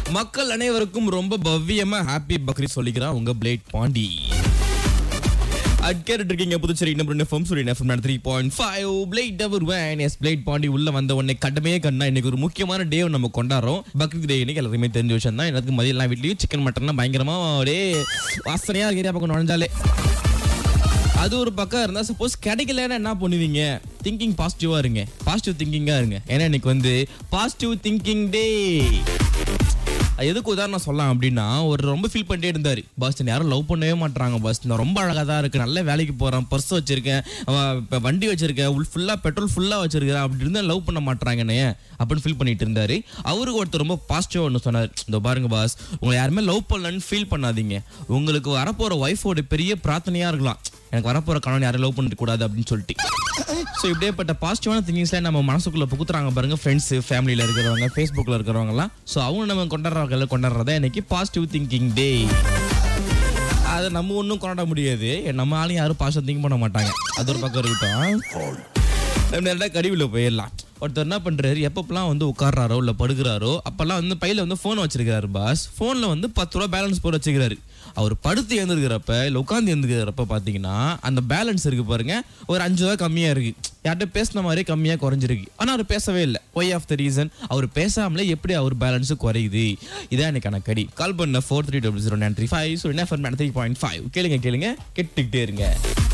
மக்கள் அனைவருக்கும் ரொம்ப பவ்யமா ஹாப்பி பக்ரீத் சொல்லிக்கிறான் உங்க பிளேட் பாண்டி கேட்டுட்டு இருக்கீங்க Puducherry number FM Suryan FM three point five plate tower van S plate Pandi உள்ள வந்த உடனே கடமையே கண்ணா இன்னைக்கு ஒரு முக்கியமான டே நம்ம கொண்டாடுறோம் பக்ரீத் டே இன்னைக்கு எல்லாருமே தெரிஞ்ச விஷயம் தான் எனக்கு மதியம் எல்லாம் வீட்லயும் சிக்கன் மட்டன்லாம் பயங்கரமா அப்படியே வாசனையா ஏரியா பக்கம் நுழைஞ்சாலே அது ஒரு பக்கம் இருந்தா சப்போஸ் கிடைக்கலன்னா என்ன பண்ணுவீங்க திங்கிங் பாசிட்டிவா இருங்க பாசிட்டிவ் திங்கிங்கா இருங்க ஏன்னா இன்னைக்கு வந்து பாசிட்டிவ் திங்கிங் டே எதுக்கு உதாரணம் சொல்லலாம் அப்படின்னா ஒரு ரொம்ப ஃபீல் பண்ணிட்டே இருந்தாரு பஸ் யாரும் லவ் பண்ணவே மாட்டாங்க பஸ் நான் ரொம்ப அழகாக தான் இருக்கு நல்ல வேலைக்கு போறேன் பர்ஸ் வச்சிருக்கேன் அவன் இப்ப வண்டி வச்சிருக்கேன் ஃபுல்லா பெட்ரோல் ஃபுல்லா வச்சிருக்கேன் அப்படி இருந்தா லவ் பண்ண மாட்டாங்கன்னு அப்படின்னு ஃபீல் பண்ணிட்டு இருந்தாரு அவருக்கு ஒருத்தர் ரொம்ப பாசிட்டிவா ஒன்று சொன்னார் இந்த பாருங்க பாஸ் உங்களை யாருமே லவ் பண்ணலன்னு ஃபீல் பண்ணாதீங்க உங்களுக்கு வரப்போற ஒய்ஃபோட பெரிய பிரார்த்தனையா இருக்கலாம் எனக்கு வரப்போற கணவன் யாரும் லவ் பண்ணிட்டு கூடாது அப்படின்னு சொல்லிட்டு ஸோ இப்படியேப்பட்ட பாசிட்டிவான திங்கிங்ஸ்லாம் நம்ம மனசுக்குள்ள புகுத்துறாங்க பாருங்க ஃப்ரெண்ட்ஸ் ஃபேமிலியில் இருக்கிறவங்க ஃபேஸ்புக்கில் இருக்கிறவங்கலாம் ஸோ அவங்க நம்ம கொண்டாடுறாங்க கொண்டாடுறதா இன்னைக்கு பாசிட்டிவ் திங்கிங் டே அதை நம்ம ஒன்றும் கொண்டாட முடியாது நம்ம ஆளும் யாரும் பாசிட்டிவ் திங்க் பண்ண மாட்டாங்க அது ஒரு பக்கம் இருக்கட்டும் நம்ம நேரா கடிவில் போயிடலாம் ஒருத்தர் என்ன பண்றாரு எப்பப்பெல்லாம் வந்து உட்கார்றாரோ இல்லை படுக்கிறாரோ அப்பெல்லாம் வந்து பையில வந்து ஃபோன் வச்சிருக்காரு பாஸ் ஃபோனில் வந்து பத்து ரூபா பேலன்ஸ் போட்டு வச்சுக்கிறாரு அவர் படுத்து எழுந்திருக்கிறப்ப இல்லை உட்காந்து எழுந்துக்கிறப்ப பார்த்தீங்கன்னா அந்த பேலன்ஸ் இருக்கு பாருங்க ஒரு அஞ்சு ரூபா கம்மியாக இருக்கு யார்கிட்ட பேசின மாதிரி கம்மியாக குறைஞ்சிருக்கு ஆனால் அவர் பேசவே இல்லை ஒய் ஆஃப் த ரீசன் அவர் பேசாமலே எப்படி அவர் பேலன்ஸ் குறையுது இதான் எனக்கான கடி கால் பண்ண four three double zero nine three five so என்ன த்ரீ பாயிண்ட் ஃபைவ் கேளுங்க கேளுங்க கேட்டுக்கிட்டே இருங்க